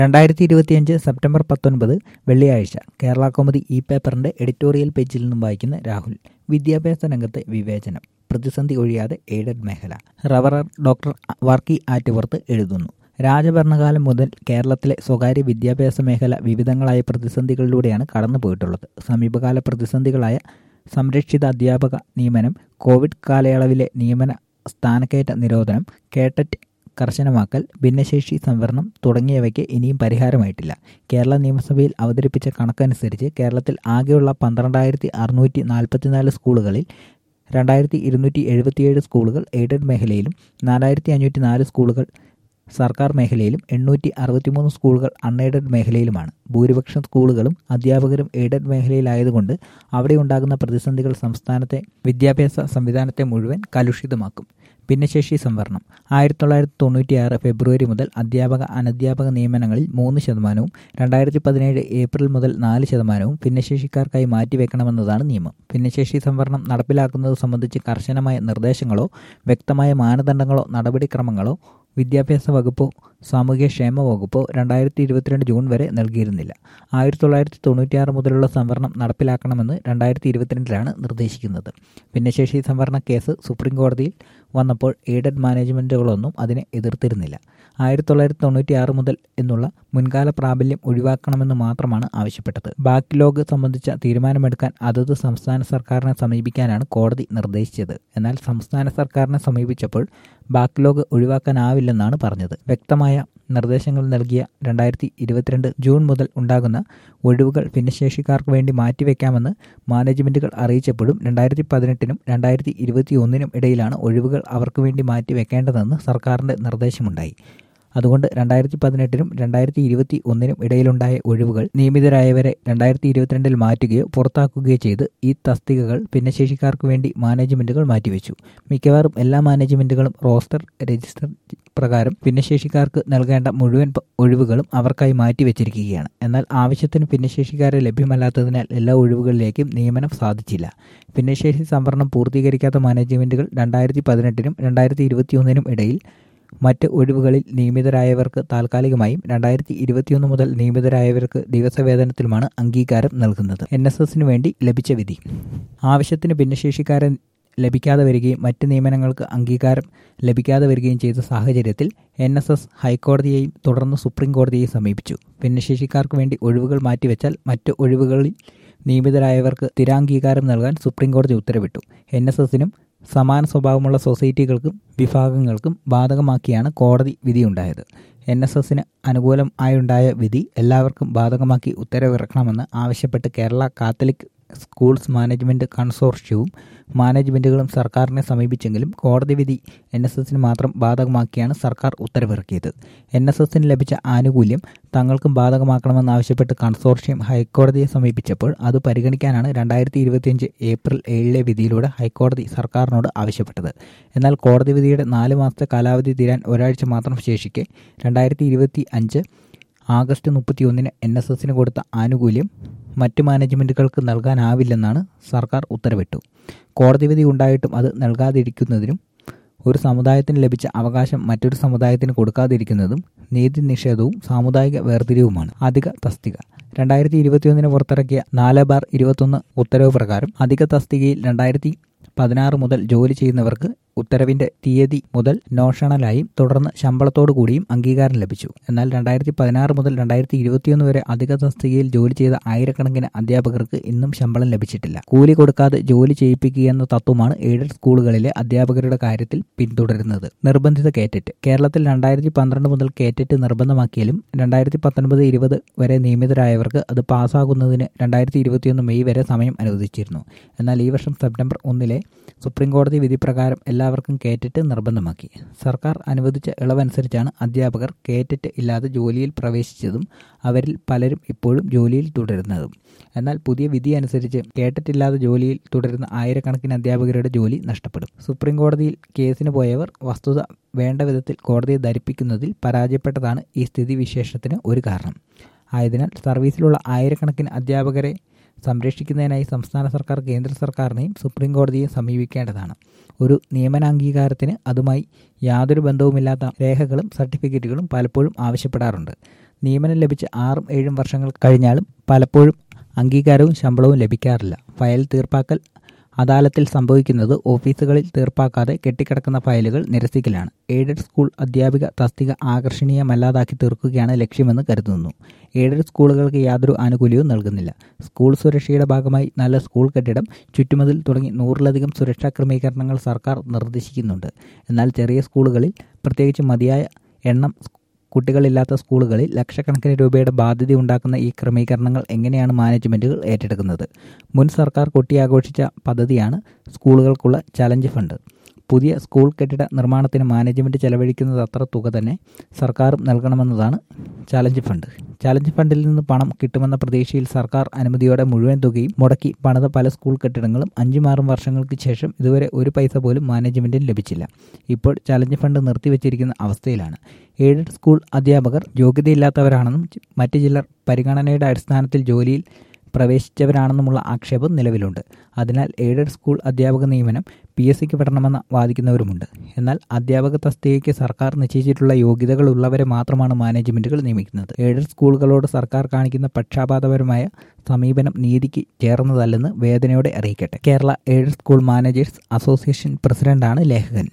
രണ്ടായിരത്തി ഇരുപത്തിയഞ്ച് സെപ്റ്റംബർ പത്തൊൻപത് വെള്ളിയാഴ്ച കേരള കോമഡി ഇ പേപ്പറിന്റെ എഡിറ്റോറിയൽ പേജിൽ നിന്നും വായിക്കുന്ന രാഹുൽ വിദ്യാഭ്യാസ രംഗത്തെ വിവേചനം പ്രതിസന്ധി ഒഴിയാതെ എയ്ഡഡ് മേഖല റവറർ ഡോക്ടർ വർക്കി ആറ്റുപുറത്ത് എഴുതുന്നു രാജഭരണകാലം മുതൽ കേരളത്തിലെ സ്വകാര്യ വിദ്യാഭ്യാസ മേഖല വിവിധങ്ങളായ പ്രതിസന്ധികളിലൂടെയാണ് കടന്നുപോയിട്ടുള്ളത് സമീപകാല പ്രതിസന്ധികളായ സംരക്ഷിത അധ്യാപക നിയമനം കോവിഡ് കാലയളവിലെ നിയമന സ്ഥാനക്കയറ്റ നിരോധനം കേട്ടറ്റ് കർശനമാക്കൽ ഭിന്നശേഷി സംവരണം തുടങ്ങിയവയ്ക്ക് ഇനിയും പരിഹാരമായിട്ടില്ല കേരള നിയമസഭയിൽ അവതരിപ്പിച്ച കണക്കനുസരിച്ച് കേരളത്തിൽ ആകെയുള്ള പന്ത്രണ്ടായിരത്തി അറുന്നൂറ്റി നാൽപ്പത്തിനാല് സ്കൂളുകളിൽ രണ്ടായിരത്തി ഇരുന്നൂറ്റി എഴുപത്തിയേഴ് സ്കൂളുകൾ എയ്ഡഡ് മേഖലയിലും നാലായിരത്തി അഞ്ഞൂറ്റി നാല് സ്കൂളുകൾ സർക്കാർ മേഖലയിലും എണ്ണൂറ്റി അറുപത്തിമൂന്ന് സ്കൂളുകൾ അൺഎയ്ഡഡ് മേഖലയിലുമാണ് ഭൂരിപക്ഷം സ്കൂളുകളും അധ്യാപകരും എയ്ഡഡ് മേഖലയിലായതുകൊണ്ട് അവിടെ ഉണ്ടാകുന്ന പ്രതിസന്ധികൾ സംസ്ഥാനത്തെ വിദ്യാഭ്യാസ സംവിധാനത്തെ മുഴുവൻ കലുഷിതമാക്കും ഭിന്നശേഷി സംവരണം ആയിരത്തി തൊള്ളായിരത്തി തൊണ്ണൂറ്റിയാറ് ഫെബ്രുവരി മുതൽ അധ്യാപക അനധ്യാപക നിയമനങ്ങളിൽ മൂന്ന് ശതമാനവും രണ്ടായിരത്തി പതിനേഴ് ഏപ്രിൽ മുതൽ നാല് ശതമാനവും ഭിന്നശേഷിക്കാർക്കായി മാറ്റിവെക്കണമെന്നതാണ് നിയമം ഭിന്നശേഷി സംവരണം നടപ്പിലാക്കുന്നത് സംബന്ധിച്ച് കർശനമായ നിർദ്ദേശങ്ങളോ വ്യക്തമായ മാനദണ്ഡങ്ങളോ നടപടിക്രമങ്ങളോ വിദ്യാഭ്യാസ വകുപ്പോ സാമൂഹ്യക്ഷേമ വകുപ്പോ രണ്ടായിരത്തി ഇരുപത്തിരണ്ട് ജൂൺ വരെ നൽകിയിരുന്നില്ല ആയിരത്തി തൊള്ളായിരത്തി തൊണ്ണൂറ്റിയാറ് മുതലുള്ള സംവരണം നടപ്പിലാക്കണമെന്ന് രണ്ടായിരത്തി ഇരുപത്തിരണ്ടിലാണ് നിർദ്ദേശിക്കുന്നത് ഭിന്നശേഷി സംവരണ കേസ് സുപ്രീം കോടതിയിൽ വന്നപ്പോൾ എയ്ഡഡ് മാനേജ്മെൻറ്റുകളൊന്നും അതിനെ എതിർത്തിരുന്നില്ല ആയിരത്തി തൊള്ളായിരത്തി തൊണ്ണൂറ്റിയാറ് മുതൽ എന്നുള്ള മുൻകാല പ്രാബല്യം ഒഴിവാക്കണമെന്ന് മാത്രമാണ് ആവശ്യപ്പെട്ടത് ബാക്ക്ലോഗ് സംബന്ധിച്ച തീരുമാനമെടുക്കാൻ അതത് സംസ്ഥാന സർക്കാരിനെ സമീപിക്കാനാണ് കോടതി നിർദ്ദേശിച്ചത് എന്നാൽ സംസ്ഥാന സർക്കാരിനെ സമീപിച്ചപ്പോൾ ബാക്ക്ലോഗ് ഒഴിവാക്കാനാവില്ലെന്നാണ് പറഞ്ഞത് വ്യക്തമായ നിർദ്ദേശങ്ങൾ നൽകിയ രണ്ടായിരത്തി ഇരുപത്തിരണ്ട് ജൂൺ മുതൽ ഉണ്ടാകുന്ന ഒഴിവുകൾ ഭിന്നശേഷിക്കാർക്ക് വേണ്ടി മാറ്റിവെക്കാമെന്ന് മാനേജ്മെന്റുകൾ അറിയിച്ചപ്പോഴും രണ്ടായിരത്തി പതിനെട്ടിനും രണ്ടായിരത്തി ഇരുപത്തി ഒന്നിനും ഇടയിലാണ് ഒഴിവുകൾ അവർക്ക് വേണ്ടി മാറ്റിവെക്കേണ്ടതെന്ന് സർക്കാരിന്റെ നിർദ്ദേശമുണ്ടായി അതുകൊണ്ട് രണ്ടായിരത്തി പതിനെട്ടിനും രണ്ടായിരത്തി ഇരുപത്തി ഒന്നിനും ഇടയിലുണ്ടായ ഒഴിവുകൾ നിയമിതരായവരെ രണ്ടായിരത്തി ഇരുപത്തിരണ്ടിൽ മാറ്റുകയോ പുറത്താക്കുകയോ ചെയ്ത് ഈ തസ്തികകൾ ഭിന്നശേഷിക്കാർക്ക് വേണ്ടി മാനേജ്മെന്റുകൾ മാറ്റിവെച്ചു മിക്കവാറും എല്ലാ മാനേജ്മെന്റുകളും റോസ്റ്റർ രജിസ്റ്റർ പ്രകാരം ഭിന്നശേഷിക്കാർക്ക് നൽകേണ്ട മുഴുവൻ ഒഴിവുകളും അവർക്കായി മാറ്റിവെച്ചിരിക്കുകയാണ് എന്നാൽ ആവശ്യത്തിന് ഭിന്നശേഷിക്കാരെ ലഭ്യമല്ലാത്തതിനാൽ എല്ലാ ഒഴിവുകളിലേക്കും നിയമനം സാധിച്ചില്ല ഭിന്നശേഷി സംവരണം പൂർത്തീകരിക്കാത്ത മാനേജ്മെന്റുകൾ രണ്ടായിരത്തി പതിനെട്ടിനും രണ്ടായിരത്തി ഇരുപത്തിയൊന്നിനും ഇടയിൽ മറ്റ് ഒഴിവുകളിൽ നിയമിതരായവർക്ക് താൽക്കാലികമായും രണ്ടായിരത്തി ഇരുപത്തിയൊന്ന് മുതൽ നിയമിതരായവർക്ക് ദിവസവേതനത്തിലുമാണ് അംഗീകാരം നൽകുന്നത് എൻ എസ് എസിനു വേണ്ടി ലഭിച്ച വിധി ആവശ്യത്തിന് ഭിന്നശേഷിക്കാരെ ലഭിക്കാതെ വരികയും മറ്റ് നിയമനങ്ങൾക്ക് അംഗീകാരം ലഭിക്കാതെ വരികയും ചെയ്ത സാഹചര്യത്തിൽ എൻ എസ് എസ് ഹൈക്കോടതിയെയും തുടർന്ന് സുപ്രീം കോടതിയെയും സമീപിച്ചു ഭിന്നശേഷിക്കാർക്ക് വേണ്ടി ഒഴിവുകൾ മാറ്റിവെച്ചാൽ മറ്റ് ഒഴിവുകളിൽ നിയമിതരായവർക്ക് സ്ഥിരാംഗീകാരം നൽകാൻ സുപ്രീം കോടതി ഉത്തരവിട്ടു എൻ എസ് എസിനും സമാന സ്വഭാവമുള്ള സൊസൈറ്റികൾക്കും വിഭാഗങ്ങൾക്കും ബാധകമാക്കിയാണ് കോടതി വിധിയുണ്ടായത് എൻ എസ് എസിന് അനുകൂലമായുണ്ടായ വിധി എല്ലാവർക്കും ബാധകമാക്കി ഉത്തരവിറക്കണമെന്ന് ആവശ്യപ്പെട്ട് കേരള കാത്തലിക് സ്കൂൾസ് മാനേജ്മെന്റ് കൺസോർഷ്യവും മാനേജ്മെന്റുകളും സർക്കാരിനെ സമീപിച്ചെങ്കിലും കോടതി വിധി എൻ എസ് എസിന് മാത്രം ബാധകമാക്കിയാണ് സർക്കാർ ഉത്തരവിറക്കിയത് എൻ എസ് എസിന് ലഭിച്ച ആനുകൂല്യം തങ്ങൾക്കും ബാധകമാക്കണമെന്നാവശ്യപ്പെട്ട് കൺസോർഷ്യം ഹൈക്കോടതിയെ സമീപിച്ചപ്പോൾ അത് പരിഗണിക്കാനാണ് രണ്ടായിരത്തി ഇരുപത്തിയഞ്ച് ഏപ്രിൽ ഏഴിലെ വിധിയിലൂടെ ഹൈക്കോടതി സർക്കാരിനോട് ആവശ്യപ്പെട്ടത് എന്നാൽ കോടതി വിധിയുടെ നാല് മാസത്തെ കാലാവധി തീരാൻ ഒരാഴ്ച മാത്രം ശേഷിക്കെ രണ്ടായിരത്തി ഇരുപത്തി അഞ്ച് ആഗസ്റ്റ് മുപ്പത്തിയൊന്നിന് എൻ എസ് എസിന് കൊടുത്ത ആനുകൂല്യം മറ്റ് മാനേജ്മെന്റുകൾക്ക് നൽകാനാവില്ലെന്നാണ് സർക്കാർ ഉത്തരവിട്ടു കോടതി വിധി ഉണ്ടായിട്ടും അത് നൽകാതിരിക്കുന്നതിനും ഒരു സമുദായത്തിന് ലഭിച്ച അവകാശം മറ്റൊരു സമുദായത്തിന് കൊടുക്കാതിരിക്കുന്നതും നീതി നിഷേധവും സാമുദായിക വേർതിരിവുമാണ് അധിക തസ്തിക രണ്ടായിരത്തി ഇരുപത്തിയൊന്നിന് പുറത്തിറക്കിയ നാല് ബാർ ഇരുപത്തൊന്ന് ഉത്തരവ് പ്രകാരം അധിക തസ്തികയിൽ രണ്ടായിരത്തി പതിനാറ് മുതൽ ജോലി ചെയ്യുന്നവർക്ക് ഉത്തരവിന്റെ തീയതി മുതൽ നോഷണലായും തുടർന്ന് ശമ്പളത്തോടു കൂടിയും അംഗീകാരം ലഭിച്ചു എന്നാൽ രണ്ടായിരത്തി പതിനാറ് മുതൽ രണ്ടായിരത്തി ഇരുപത്തിയൊന്ന് വരെ അധിക തസ്തികയിൽ ജോലി ചെയ്ത ആയിരക്കണക്കിന് അധ്യാപകർക്ക് ഇന്നും ശമ്പളം ലഭിച്ചിട്ടില്ല കൂലി കൊടുക്കാതെ ജോലി ചെയ്യിപ്പിക്കുക എന്ന തത്വമാണ് എയ്ഡഡ് സ്കൂളുകളിലെ അധ്യാപകരുടെ കാര്യത്തിൽ പിന്തുടരുന്നത് നിർബന്ധിത കേറ്ററ്റ് കേരളത്തിൽ രണ്ടായിരത്തി പന്ത്രണ്ട് മുതൽ കേറ്ററ്റ് നിർബന്ധമാക്കിയാലും രണ്ടായിരത്തി പത്തൊൻപത് ഇരുപത് വരെ നിയമിതരായവർക്ക് അത് പാസ്സാകുന്നതിന് രണ്ടായിരത്തി ഇരുപത്തിയൊന്ന് മെയ് വരെ സമയം അനുവദിച്ചിരുന്നു എന്നാൽ ഈ വർഷം സെപ്റ്റംബർ ഒന്നിലെ സുപ്രീം കോടതി വിധി പ്രകാരം എല്ലാവർക്കും കേറ്ററ്റ് നിർബന്ധമാക്കി സർക്കാർ അനുവദിച്ച ഇളവനുസരിച്ചാണ് അധ്യാപകർ കേറ്ററ്റ് ഇല്ലാതെ ജോലിയിൽ പ്രവേശിച്ചതും അവരിൽ പലരും ഇപ്പോഴും ജോലിയിൽ തുടരുന്നതും എന്നാൽ പുതിയ വിധി അനുസരിച്ച് കേറ്ററ്റ് ഇല്ലാതെ ജോലിയിൽ തുടരുന്ന ആയിരക്കണക്കിന് അധ്യാപകരുടെ ജോലി നഷ്ടപ്പെടും സുപ്രീം കോടതിയിൽ കേസിന് പോയവർ വസ്തുത വേണ്ട വിധത്തിൽ കോടതിയെ ധരിപ്പിക്കുന്നതിൽ പരാജയപ്പെട്ടതാണ് ഈ സ്ഥിതിവിശേഷത്തിന് ഒരു കാരണം ആയതിനാൽ സർവീസിലുള്ള ആയിരക്കണക്കിന് അധ്യാപകരെ സംരക്ഷിക്കുന്നതിനായി സംസ്ഥാന സർക്കാർ കേന്ദ്ര സർക്കാരിനെയും സുപ്രീം കോടതിയെ സമീപിക്കേണ്ടതാണ് ഒരു നിയമനാംഗീകാരത്തിന് അതുമായി യാതൊരു ബന്ധവുമില്ലാത്ത രേഖകളും സർട്ടിഫിക്കറ്റുകളും പലപ്പോഴും ആവശ്യപ്പെടാറുണ്ട് നിയമനം ലഭിച്ച് ആറും ഏഴും വർഷങ്ങൾ കഴിഞ്ഞാലും പലപ്പോഴും അംഗീകാരവും ശമ്പളവും ലഭിക്കാറില്ല ഫയൽ തീർപ്പാക്കൽ അദാലത്തിൽ സംഭവിക്കുന്നത് ഓഫീസുകളിൽ തീർപ്പാക്കാതെ കെട്ടിക്കിടക്കുന്ന ഫയലുകൾ നിരസിക്കലാണ് എയ്ഡഡ് സ്കൂൾ അധ്യാപിക തസ്തിക ആകർഷണീയമല്ലാതാക്കി തീർക്കുകയാണ് ലക്ഷ്യമെന്ന് കരുതുന്നു എയ്ഡഡ് സ്കൂളുകൾക്ക് യാതൊരു ആനുകൂല്യവും നൽകുന്നില്ല സ്കൂൾ സുരക്ഷയുടെ ഭാഗമായി നല്ല സ്കൂൾ കെട്ടിടം ചുറ്റുമതിൽ തുടങ്ങി നൂറിലധികം സുരക്ഷാ ക്രമീകരണങ്ങൾ സർക്കാർ നിർദ്ദേശിക്കുന്നുണ്ട് എന്നാൽ ചെറിയ സ്കൂളുകളിൽ പ്രത്യേകിച്ച് മതിയായ എണ്ണം കുട്ടികളില്ലാത്ത സ്കൂളുകളിൽ ലക്ഷക്കണക്കിന് രൂപയുടെ ബാധ്യത ഉണ്ടാക്കുന്ന ഈ ക്രമീകരണങ്ങൾ എങ്ങനെയാണ് മാനേജ്മെൻറ്റുകൾ ഏറ്റെടുക്കുന്നത് മുൻ സർക്കാർ കൊട്ടിയാഘോഷിച്ച പദ്ധതിയാണ് സ്കൂളുകൾക്കുള്ള ചലഞ്ച് ഫണ്ട് പുതിയ സ്കൂൾ കെട്ടിട നിർമ്മാണത്തിന് മാനേജ്മെൻറ്റ് ചെലവഴിക്കുന്നത് അത്ര തുക തന്നെ സർക്കാരും നൽകണമെന്നതാണ് ചലഞ്ച് ഫണ്ട് ചലഞ്ച് ഫണ്ടിൽ നിന്ന് പണം കിട്ടുമെന്ന പ്രതീക്ഷയിൽ സർക്കാർ അനുമതിയോടെ മുഴുവൻ തുകയും മുടക്കി പണിത പല സ്കൂൾ കെട്ടിടങ്ങളും അഞ്ചും ആറും വർഷങ്ങൾക്ക് ശേഷം ഇതുവരെ ഒരു പൈസ പോലും മാനേജ്മെൻറ്റിന് ലഭിച്ചില്ല ഇപ്പോൾ ചലഞ്ച് ഫണ്ട് നിർത്തിവച്ചിരിക്കുന്ന അവസ്ഥയിലാണ് എയ്ഡഡ് സ്കൂൾ അധ്യാപകർ യോഗ്യതയില്ലാത്തവരാണെന്നും മറ്റ് ചിലർ പരിഗണനയുടെ അടിസ്ഥാനത്തിൽ ജോലിയിൽ പ്രവേശിച്ചവരാണെന്നുമുള്ള ആക്ഷേപം നിലവിലുണ്ട് അതിനാൽ എയ്ഡഡ് സ്കൂൾ അധ്യാപക നിയമനം പി എസ് സിക്ക് വിടണമെന്ന് വാദിക്കുന്നവരുമുണ്ട് എന്നാൽ അധ്യാപക തസ്തികയ്ക്ക് സർക്കാർ നിശ്ചയിച്ചിട്ടുള്ള യോഗ്യതകൾ ഉള്ളവരെ മാത്രമാണ് മാനേജ്മെന്റുകൾ നിയമിക്കുന്നത് എയ്ഡഡ് സ്കൂളുകളോട് സർക്കാർ കാണിക്കുന്ന പക്ഷാപാതപരമായ സമീപനം നീതിക്ക് ചേർന്നതല്ലെന്ന് വേദനയോടെ അറിയിക്കട്ടെ Kerala aided school managers association പ്രസിഡന്റാണ് ലേഖകൻ